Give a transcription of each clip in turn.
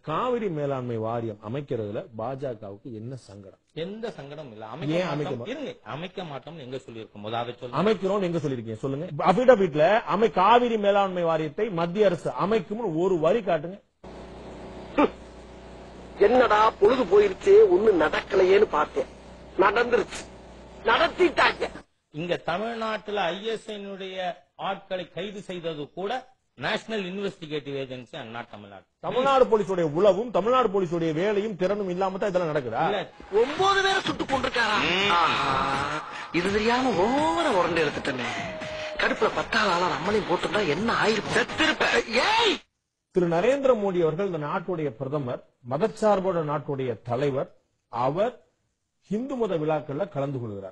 காவிரி மேலாண்மை வாரியம் அமைக்கிறதுல பாஜகவுக்கு என்ன சங்கடம் எந்த சங்கடம் இல்ல ஏன் அமைக்க அமைக்க மாட்டோம் இருங்க அமைக்க மாட்டோம்னு எங்க சொல்லியிருக்கும் போது அதை சொல்லு அமைக்கிறோம் எங்க சொல்லிருக்கீங்க சொல்லுங்க அபிடபிட்ல அமை காவிரி மேலாண்மை வாரியத்தை மத்திய அரசு அமைக்கும்னு ஒரு வரி காட்டுங்க என்னடா பொழுது போயிருச்சு ஒண்ணு நடக்கலையேன்னு பார்த்தேன் நடந்துருச்சு நடத்திட்டாங்க இங்க தமிழ்நாட்டுல ஐஎஸ்ஐனுடைய ஆட்களை கைது செய்தது கூட நேஷனல் இன்வெஸ்டிகேட்டிவ் ஏஜென்சி அண்ணா தமிழ்நாடு தமிழ்நாடு போலீஸுடைய உளவும் தமிழ்நாடு போலீஸுடைய வேலையும் திறனும் இல்லாம தான் இதெல்லாம் நடக்குதா இல்ல ஒன்பது பேரை சுட்டு கொண்டிருக்காரா இது தெரியாம ஓவர உரண்டு எடுத்துட்டேனே கடுப்புல பத்தாவது ஆளா நம்மளையும் போட்டுருந்தா என்ன ஆயிருக்கும் செத்திருப்ப ஏய் திரு நரேந்திர மோடி அவர்கள் இந்த நாட்டுடைய பிரதமர் மதச்சார்போட நாட்டுடைய தலைவர் அவர் இந்து மத விழாக்கள்ல கலந்து கொள்கிறார்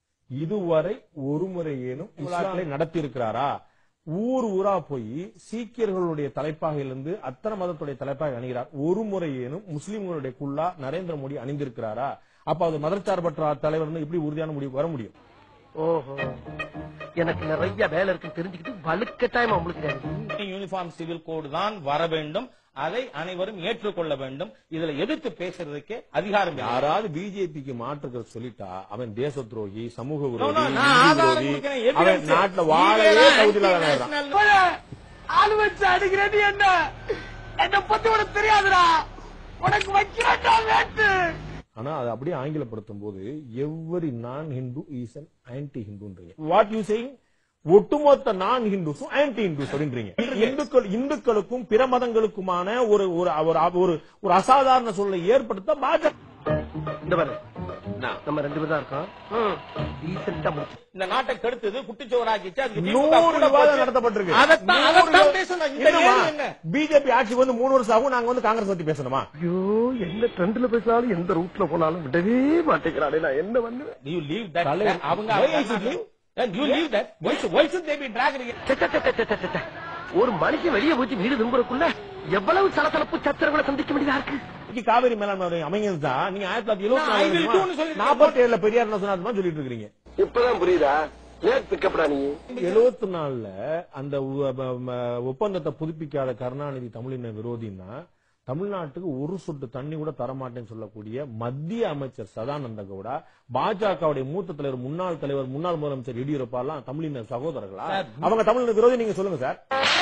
இதுவரை ஒரு முறை ஏனும் விழாக்களை நடத்தி இருக்கிறாரா ஊர் ஊரா போய் சீக்கியர்களுடைய தலைப்பாக இருந்து அத்தனை மதத்துடைய தலைப்பாக அணிகிறார் ஒரு முறை ஏனும் முஸ்லிம்களுடைய குல்லா நரேந்திர மோடி அணிந்திருக்கிறாரா அப்ப அது மதச்சார்பற்ற தலைவர் வந்து எப்படி உறுதியான முடிவு வர முடியும் ஓஹோ எனக்கு நிறைய வேலை இருக்குன்னு தெரிஞ்சுக்கிட்டு வலுக்கட்டாயமா உங்களுக்கு யூனிஃபார்ம் சிவில் கோடு தான் வர வேண்டும் அதை அனைவரும் ஏற்றுக்கொள்ள வேண்டும் இதுல எதிர்த்து பேசுறதுக்கு அதிகாரம் இல்லை. யாராவது பிஜேபிக்கு மாற்றுக்கிறது சொல்லிட்டா அவன் தேச துரோகி சமூக No, விரோதி no, இந்து நான் ஆதாரம் விரோதி கொடுக்கிறேன், அவன் evidence. நாட்டுல நீங்க வாழவே தான் தகுதியில்லாத anti-national- ஆளு வச்சு அடிக்கிறது என்ன என்ன பத்தி உனக்கு தெரியாதுடா உனக்கு வைக்கிறா வேட்டு ஆனா அது அப்படியே ஆங்கிலப்படுத்தும் போது every non Hindu is an anti ஹிந்துன்றீங்க வாட் யூ சேயிங் ஒட்டுமொத்த நான் ஹிந்துஸும் ஆன்டி ஹிந்துஸ் அப்படின்றீங்க இந்துக்கள் இந்துக்களுக்கும் பிற மதங்களுக்குமான ஒரு ஒரு ஒரு ஒரு ஒரு அசாதாரண சூழலை ஏற்படுத்த பாஜக இந்த பாரு நம்ம ரெண்டு பேரும் தான் இருக்கோம் டீசெண்டா முடிச்சு இந்த நாட்டை கெடுத்தது குட்டிச்சோராக்கிச்சு அதுக்கு திமுக நூறு கூட விவாதம் போச்சு. நடத்தப்பட்டிருக்கு அதைத்தான் அதைத்தான் பேசணும் இந்த ஏழு என்ன பிஜேபி ஆட்சிக்கு வந்து மூணு வருஷம் ஆகும் நாங்க வந்து காங்கிரஸ் பத்தி பேசணுமா ஐயோ எந்த ட்ரெண்ட்ல பேசினாலும் எந்த ரூட்ல போனாலும் விடவே மாட்டேங்கிறானே நான் என்ன பண்ணுவேன் Do you leave that தலைவர், அவங்க why அவங்க is it leave? Then you leave that why should, why should they be dragged here? ச்சே, ச்சே, ச்சே, ச்சே, ச்சே, ச்சே. ஒரு மனுஷன் வெளியே போச்சு வீடு திரும்புறக்குள்ள எவ்வளவு சலசலப்பு சத்திரங்களை சந்திக்க வேண்டியதா இருக்கு இன்னைக்கு காவிரி மேலாண்மை வாரியம் அமைங்கிறது தான் நீங்க ஆயிரத்தி தொள்ளாயிரத்தி நான் I will do ன்னு எழுபத்தி சொல்லிட்டு நாற்பத்தி ஏழுல பெரியார் என்ன சொன்னார் சொல்லிட்டு இருக்கீங்க இப்பதான் புரியுதா லேட் பிக்கப்படா நீ எழுபத்தி நாலுல அந்த உ- ப- ம- ஒப்பந்தத்தை புதுப்பிக்காத கருணாநிதி தமிழின விரோதின்னா தமிழ்நாட்டுக்கு ஒரு சொட்டு தண்ணி கூட தரமாட்டேன்னு சொல்லக்கூடிய மத்திய அமைச்சர் சதானந்த கவுடா பாஜகவுடைய மூத்த தலைவர் முன்னாள் தலைவர் முன்னாள் முதலமைச்சர் எடியூரப்பா எல்லாம் தமிழின சகோதரர்களா சார், அவங்க தமிழின விரோதி நீங்க சொல்லுங்க சார்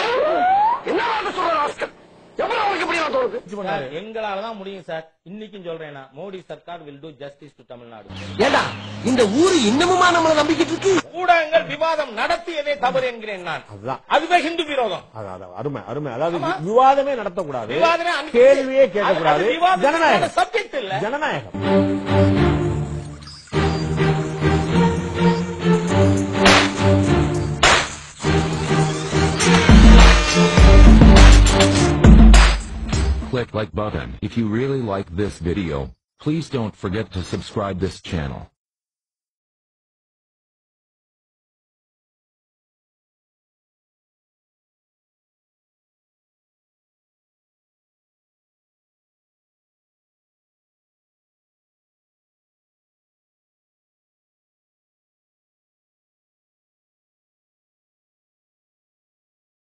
என்ன சொல்ற ஆஸ்கர் எவ்வளவு அவருக்கு முடியும் தோணுது சார், எங்களால தான் முடியும் சார் இன்னைக்கும் சொல்றேன் நான் Modi sarkar will do justice to Tamil Nadu ஏடா இந்த ஊரு இன்னமுமா நம்மள நம்பிக்கிட்டு இருக்கு ஊடகங்கள் விவாதம் நடத்தியதே தவறு என்கிறேன் நான் அதுதான் அதுவே ஹிந்து விரோதம் அதான், அதான், அருமை அருமை அதாவது விவாதமே நடத்தக்கூடாது விவாதமே அன்னைக்கு- கேள்வியே கேட்கக்கூடாது அது- அது விவாதத்துக்கான ஜனநாயகம் subject இல்ல ஜனநாயகம் Click like button if you really like this video. Please don't forget to subscribe this channel.